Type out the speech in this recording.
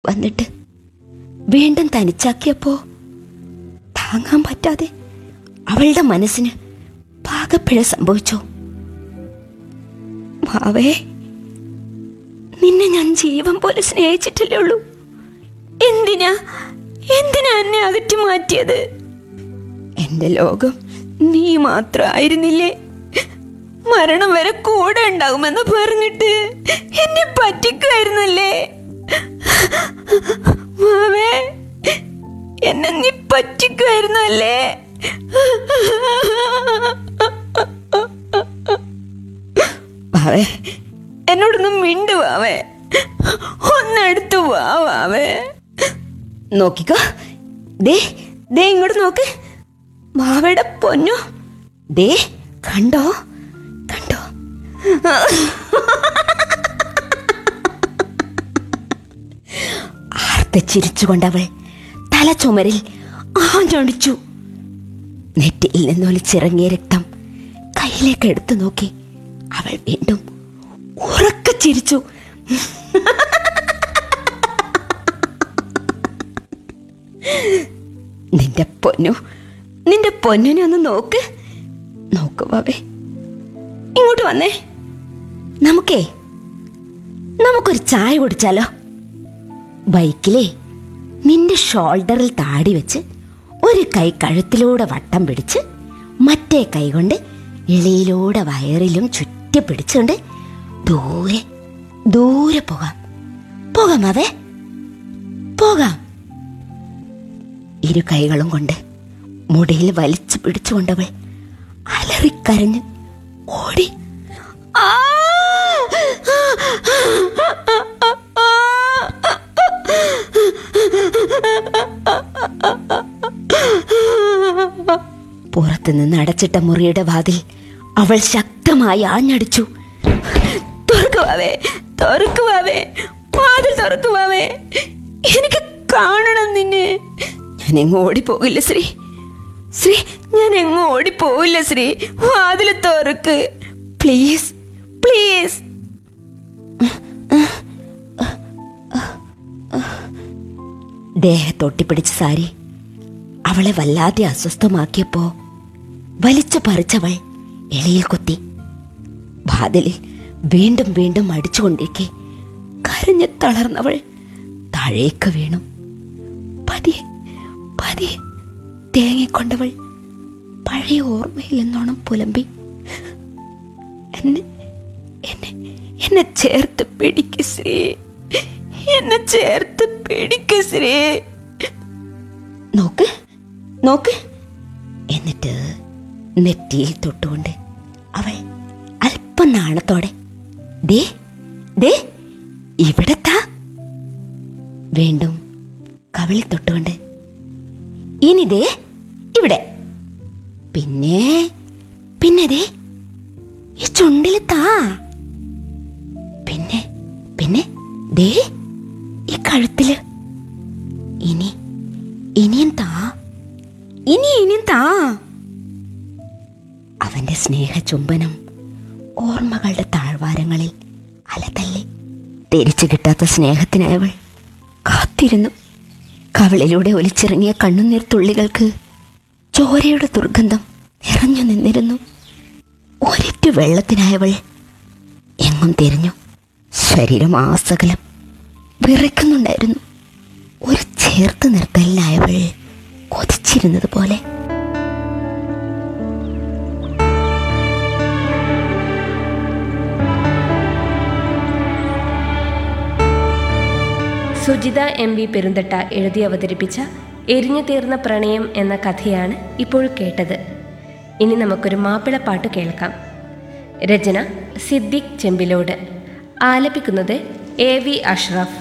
വന്നിട്ട് വീണ്ടും തനിച്ചാക്കിയപ്പോ താങ്ങാൻ പറ്റാതെ അവളുടെ മനസ്സിന് പാകപ്പിഴ സംഭവിച്ചു മാവേ നിന്നെ ഞാൻ ജീവൻ പോലെ സ്നേഹിച്ചിട്ടല്ലേ ഉള്ളൂ എന്തിനാ എന്തിനാ എന്നെ അകറ്റി മാറ്റിയത് എന്റെ ലോകം നീ മാത്രമായിരുന്നില്ലേ മരണം വരെ കൂടെ ഉണ്ടാകുമെന്ന് പറഞ്ഞിട്ട് എന്നെ പറ്റിക്കുമായിരുന്നല്ലേ മാവേ എന്നെ നീ പറ്റിക്കുമായിരുന്നല്ലേ വാവേ എന്നോടൊന്ന് മിണ്ടു വാവേ ഒന്നെടുത്തു വാ വാവേ നോക്കിക്കോ ദേ ദേ ഇങ്ങോട്ട് നോക്ക് മാവയുടെ പൊന്നു ദേ കണ്ടോ കണ്ടോ ആർത്ത് ചിരിച്ചുകൊണ്ടവൾ തല ചുമരിൽ ആഞ്ഞടിച്ചു നെറ്റിയിൽ നിന്നൊലിച്ചിറങ്ങിയ രക്തം കയ്യിലേക്ക് എടുത്തു നോക്കി അവൾ വീണ്ടും ഉറക്ക ചിരിച്ചു നിന്റെ പൊന്നു നിന്റെ പൊന്നിനെ ഒന്ന് നോക്ക് നോക്ക് ബാബേ ഇങ്ങോട്ട് വന്നേ നമുക്കേ നമുക്കൊരു ചായ കുടിച്ചാലോ ബൈക്കിലേ നിന്റെ ഷോൾഡറിൽ താടി വെച്ച് ഒരു കൈ കഴുത്തിലൂടെ വട്ടം പിടിച്ച് മറ്റേ കൈ കൊണ്ട് ഇളയിലൂടെ വയറിലും ചുറ്റി പിടിച്ചുകൊണ്ട് ദൂരെ ദൂരെ പോകാം പോകാം അവേ പോകാം ഇരു കൈകളും കൊണ്ട് മുടിയിൽ വലിച്ചു പിടിച്ചുകൊണ്ടവൾ അലറിക്കരഞ്ഞ് ഓടി ആ! പുറത്തുനിന്ന് അടച്ചിട്ട മുറിയുടെ വാതിൽ അവൾ ശക്തമായി ആഞ്ഞടിച്ചു തുറക്കുവാവേ തുറക്കുവാവേ വാതിൽ തുറക്കുവാവേ എനിക്ക് കാണണം നിന്നെ ഞാൻ എങ്ങും ഓടിപ്പോകില്ല ശ്രീ ശ്രീ ഞാൻ എങ്ങും ഓടിപ്പോവില്ല ശ്രീ വാതിൽ തുറക്ക് പ്ലീസ് പ്ലീസ് ദേഹത്തൊട്ടിപ്പിടിച്ച സാരി അവളെ വല്ലാതെ അസ്വസ്ഥമാക്കിയപ്പോ വലിച്ചു പറിച്ചവൾ എളിയിൽ കുത്തി വാതിലിൽ വീണ്ടും വീണ്ടും അടിച്ചുകൊണ്ടിരിക്കെ കരഞ്ഞു തളർന്നവൾ താഴേക്ക് വീണു പതിയെ പതിയെ തേങ്ങിക്കൊണ്ടവൾ പഴയ ഓർമ്മയിൽ നിന്നോണം പുലമ്പി എന്നെ എന്നെ എന്നെ ചേർത്ത് പിടിക്ക് ശ്രീ എന്നെ ചേർത്ത് പിടിക്ക് ശ്രീ നോക്ക് നോക്ക് എന്നിട്ട് നെറ്റിയിൽ തൊട്ടുകൊണ്ട് അവൾ അല്പം നാണത്തോടെ ദേ ദേ ഇവിടെ താ വീണ്ടും കവിളിൽ തൊട്ടുകൊണ്ട് ഇനി ദേ ഇവിടെ പിന്നെ പിന്നെ ദേ ഈ ചുണ്ടിൽ താ പിന്നെ പിന്നെ ദേ ഈ കഴുത്തില് ഇനി ഇനിയും താ ഇനി ഇനിയും താ അവന്റെ സ്നേഹ ചുംബനം ഓർമ്മകളുടെ താഴ്വാരങ്ങളിൽ അലതല്ലി തിരിച്ചു കിട്ടാത്ത സ്നേഹത്തിനായവൾ കാത്തിരുന്നു കവിളിലൂടെ ഒലിച്ചിറങ്ങിയ കണ്ണുനീർ തുള്ളികൾക്ക് ചോരയുടെ ദുർഗന്ധം നിറഞ്ഞു നിന്നിരുന്നു ഒരിറ്റു വെള്ളത്തിനായവൾ എങ്ങും തിരിഞ്ഞു ശരീരം ആസകലം വിറയ്ക്കുന്നുണ്ടായിരുന്നു ഒരു ചേർത്ത് നിർത്തലിനായവൾ കൊതിച്ചിരുന്നത് പോലെ സുജിത എം വി പെരുന്തട്ട എഴുതി അവതരിപ്പിച്ച എരിഞ്ഞു തീർന്ന പ്രണയം എന്ന കഥയാണ് ഇപ്പോൾ കേട്ടത് ഇനി നമുക്കൊരു മാപ്പിളപ്പാട്ട് കേൾക്കാം രചന സിദ്ദിഖ് ചെമ്പിലോട് ആലപിക്കുന്നത് എ വി അഷ്റഫ്